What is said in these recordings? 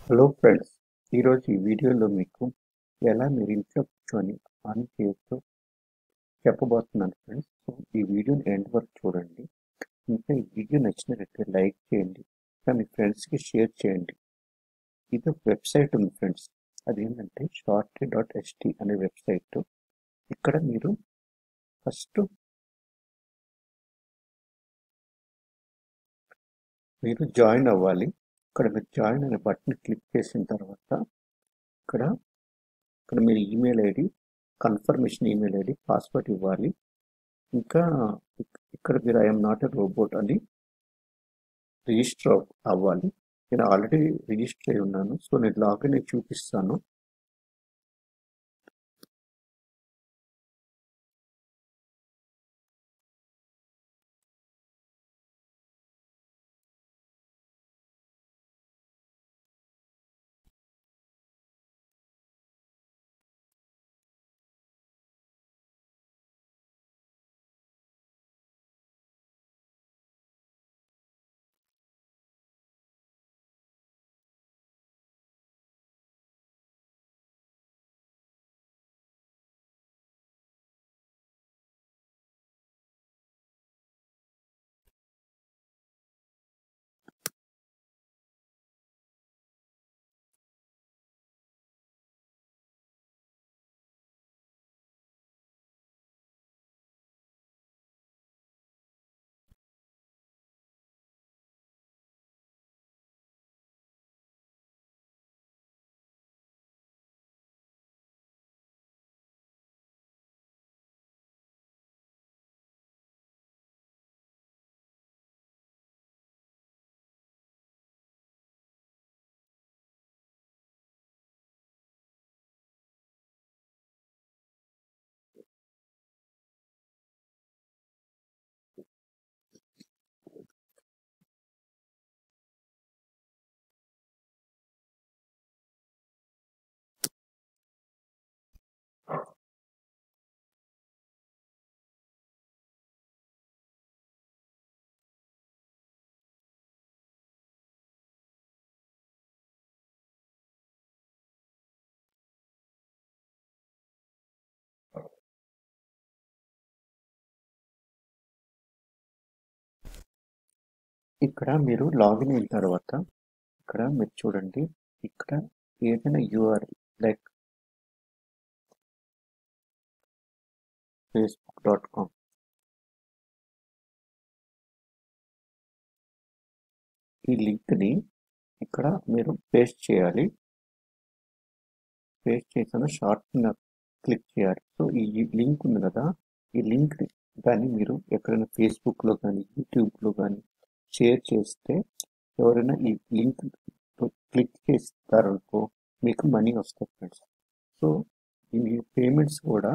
hello friends ఈరోజు ఈ వీడియోలో మీకు ఎలా మీరు ఇంట్లో కూర్చొని ఆన్ చేయొచ్చో చెప్పబోతున్నాను ఫ్రెండ్స్ సో ఈ వీడియోని ఎండ్ వరకు చూడండి ఇంకా ఈ వీడియో నచ్చినట్లయితే లైక్ చేయండి ఇంకా మీ ఫ్రెండ్స్కి షేర్ చేయండి ఇది ఒక వెబ్సైట్ ఉంది ఫ్రెండ్స్ అదేంటంటే షార్ట్ డాట్ ఎస్టీ అనే వెబ్సైట్ ఇక్కడ మీరు ఫస్ట్ మీరు జాయిన్ అవ్వాలి ఇక్కడ మీరు జాయిన్ అనే బటన్ క్లిక్ చేసిన తర్వాత ఇక్కడ ఇక్కడ మీరు email ID confirmation email ID password ఇవ్వాలి ఇంకా ఇక్- ఇక్కడ మీరు ఐఎమ్ నాట్ ఎ రోబోట్ అని రిజిస్టర్ అవ్వాలి నేను ఆల్రెడీ రిజిస్టర్ అయి ఉన్నాను సో నేను లాగిన్ అయి చూపిస్తాను ఇక్కడ మీరు లాగిన్ అయిన తర్వాత ఇక్కడ మీరు చూడండి ఇక్కడ ఏదైనా URL like Facebook dot com ఈ లింక్ని ఇక్కడ మీరు పేస్ట్ చేయాలి పేస్ట్ చేసిన షార్ట్ క్లిక్ చేయాలి సో ఈ లింక్ ఉంది కదా ఈ లింక్ కానీ మీరు ఎక్కడైనా ఫేస్బుక్లో కానీ యూట్యూబ్లో కానీ షేర్ చేస్తే ఎవరైనా ఈ లింక్ క్లిక్ చేస్తారనుకో మీకు మనీ వస్తుంది ఫ్రెండ్స్ సో ఈ పేమెంట్స్ కూడా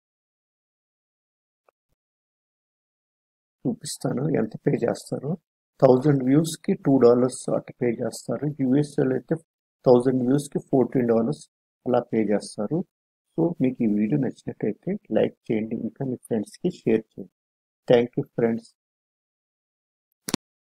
చూపిస్తాను ఎంత పే చేస్తారు థౌజండ్ వ్యూస్కి టూ డాలర్స్ అట్లా పే చేస్తారు యూఎస్ఏలో అయితే థౌజండ్ వ్యూస్కి ఫోర్టీన్ డాలర్స్ అలా పే చేస్తారు సో మీకు ఈ వీడియో నచ్చినట్టయితే లైక్ చేయండి ఇంకా మీ ఫ్రెండ్స్కి షేర్ చేయండి థ్యాంక్ యూ ఫ్రెండ్స్